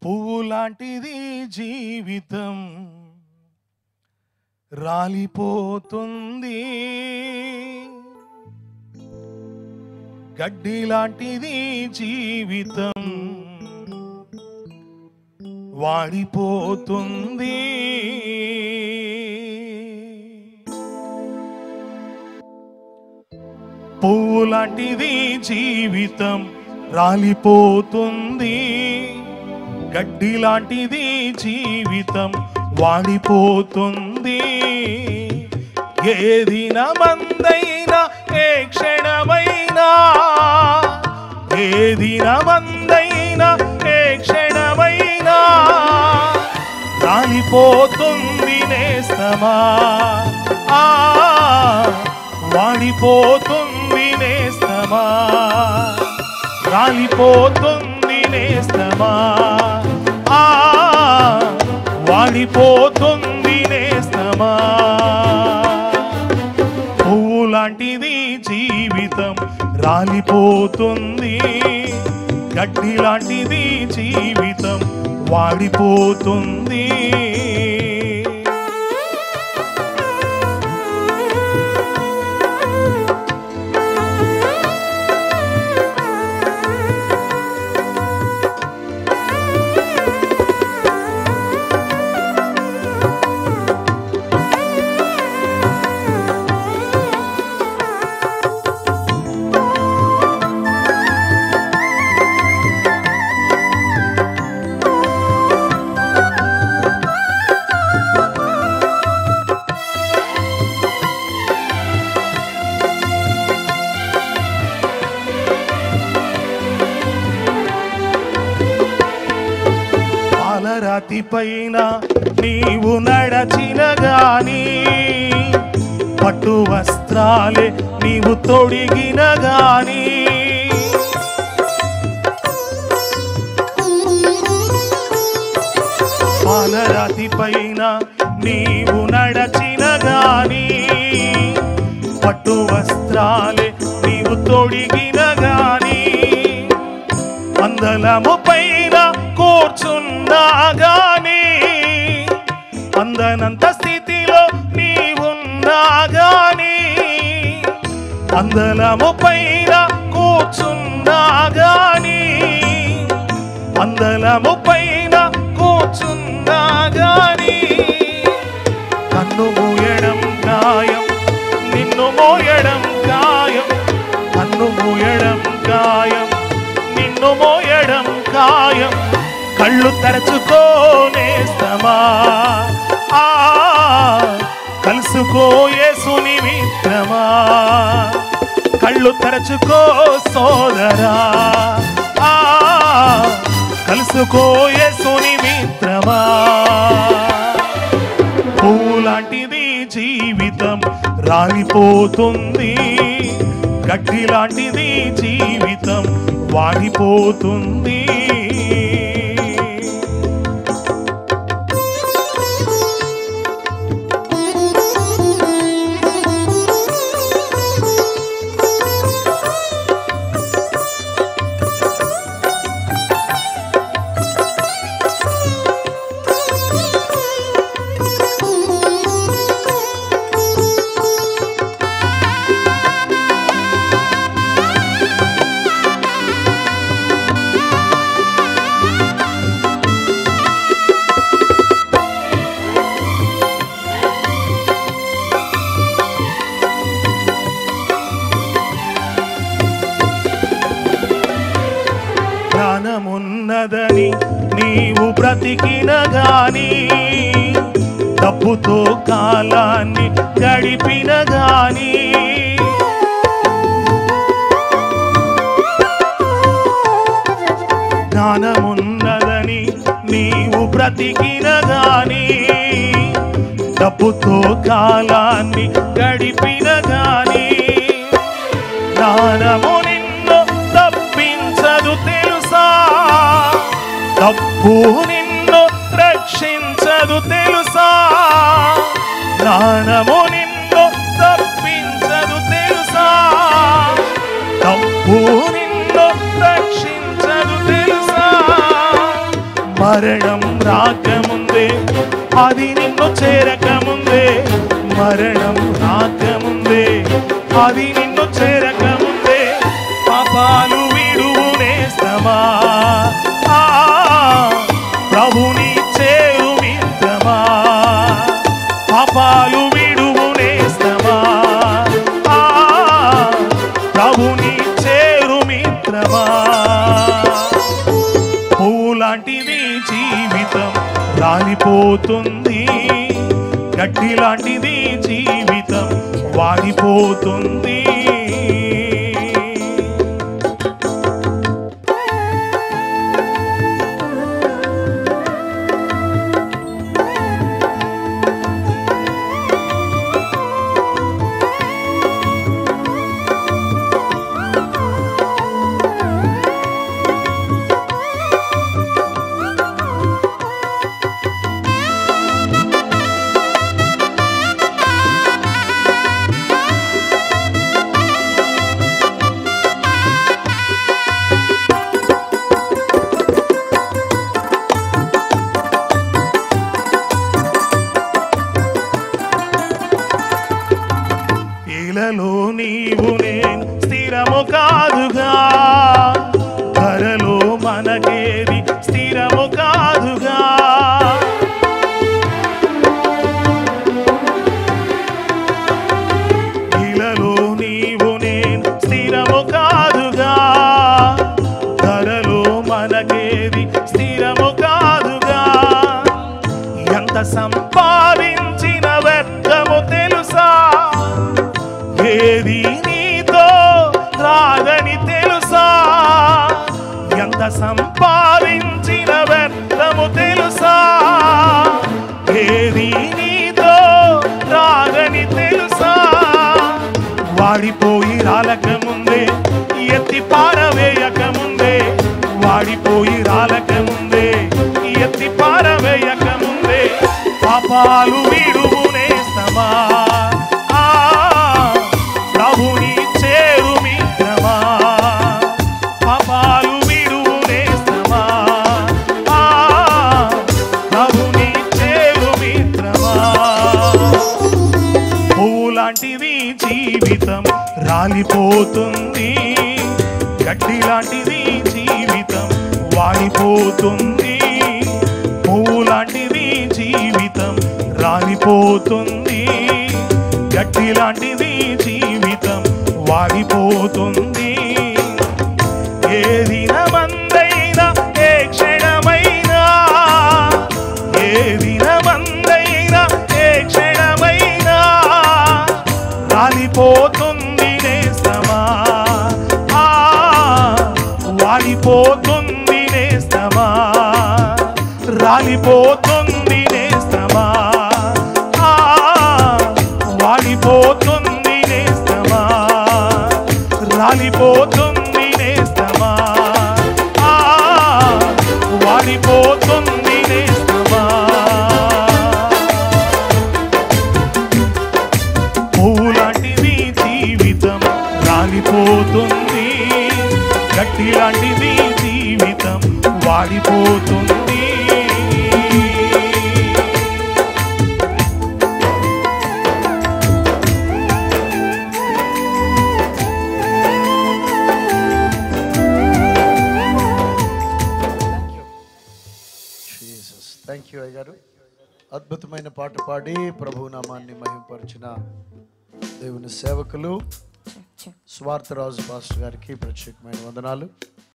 పువ్వు లాంటిది జీవితం రాలిపోతుంది గడ్డి లాంటిది జీవితం వాడిపోతుంది పువ్వు లాంటిది జీవితం రాలిపోతుంది గడ్డి లాంటిది జీవితం వాడిపోతుంది ఏదిన మందైనా ఏ క్షణమైనా ఏదిన మందైనా ఏ క్షణమైనా రాలిపోతుంది నేస్తమా ఆ వాడిపోతుంది నేస్తమా రాలిపోతుంది నేస్తమా ఆ వాడిపోతుంది నేస్తమా పువ్వు లాంటిది జీవితం రాలిపోతుంది గడ్డి లాంటిది జీవితం వాడిపోతుంది పాలరాతి పైన నీవు నడచిన గాని పట్టు వస్త్రాలే నీవు తొడిగిన గాని పాలరాతి పైన నీవు నడచిన గాని పట్టు వస్త్రాలే నీవు తొడిగిన గాని అందలము పైన కూర్చున్నా గాని అందనంత స్థితిలో నీవున్నా గాని అందలము పైన కూర్చున్నా గాని అందలము పైన కూర్చున్నా గాని కన్ను మూయడం గాయం నిన్ను మోయడం గాయం కన్ను మూయడం గాయం నిన్ను మోయడం ఖాయం కళ్ళు తెరచుకోనేస్తమా ఆ కలుసుకో యేసుని మిత్రమా కళ్ళు తెరచుకో సోదరా ఆ కలుసుకో యేసుని మిత్రమా పూలాంటిది జీవితం రాలిపోతుంది గడ్డి లాంటిది జీవితం వాడిపోతుంది జ్ఞానమున్నదని నీవు బ్రతికిన గాని డబ్బుతో కాలాన్ని గడిపిన గాని జ్ఞానమున్నదని నీవు బ్రతికిన గాని డబ్బుతో కాలాన్ని గడిపిన గాని జ్ఞానము నిన్ను తప్పించదు తెలుసా తప్పు నిన్ను రక్షించదు తెలుసా జ్ఞానము నిన్ను తప్పించదు తెలుసా తప్పు నిన్ను రక్షించదు తెలుసా మరణం రాకముందే అది నిన్ను చేరకముందే మరణం రాకముందే అది నిన్ను చేరకముందే పాపాలు విడువు నేస్తమా ఆ, ప్రభుని చేరు మిత్రమా పాపాలు విడువు నేస్తమా ఆ, ప్రభుని చేరు మిత్రమా పువ్వులాంటిది జీవితం రాలిపోతుంది గడ్డి లాంటిది జీవితం వాడిపోతుంది ఇలలో నీవు నేను స్థిరము కాదుగా ధరలో మనకేది స్థిరము కాదుగా ఇలలో నీవు నేను స్థిరము కాదుగా ధరలో మనకేది స్థిరము కాదుగా ఎంత సంపాదించిన వ్యర్థము తెలుసా ఏది నీతో రాదని తెలుసా ఎంత సంపాదించిన వ్యర్థము తెలుసా ఏది నీతో రాదని తెలుసా వాడిపోయి రాలక ముందే ఎత్తి పారవేయక ముందే వాడిపోయి రాలక ముందే ఎత్తి పారవేయక ముందే పాపాలు విడువు నేస్తమా ఆ, ప్రభుని చేరు మిత్రమా పాపాలు విడువు నేస్తమా ఆ, ప్రభుని చేరు మిత్రమా పువ్వులాంటిది జీవితం రాలిపోతుంది గడ్డి లాంటిది జీవితం వాడిపోతుంది పువ్వులాంటిది జీవితం రాలిపోతుంది గడ్డి లాంటిది జీవితం వాడిపోతుంది ఏ దినమందైనా ఏ క్షణమైనా ఏ దినమందైనా ఏ క్షణమైనా రాలిపోతుంది నేస్తమా ఆ, వాలిపోతుంది నేస్తమా రాలిపోతుంది నేస్తమా ఆ, వాలిపోతుంది నేస్తమా రాలిపోతుంది నేస్తమా ఆ, వాలిపోతుంది నేస్తమా పువ్వులాంటిది జీవితం రాలిపోతుంది గట్టి లాంటిది జీవితం వాడిపోతుంది జీసస్ థ్యాంక్ యూ అయ్యగారు అద్భుతమైన పాట పాడి ప్రభు నామాన్ని మహింపరిచిన దేవుని సేవకులు స్వార్థరాజు పాస్టర్ గారికి ప్రత్యేకమైన వందనాలు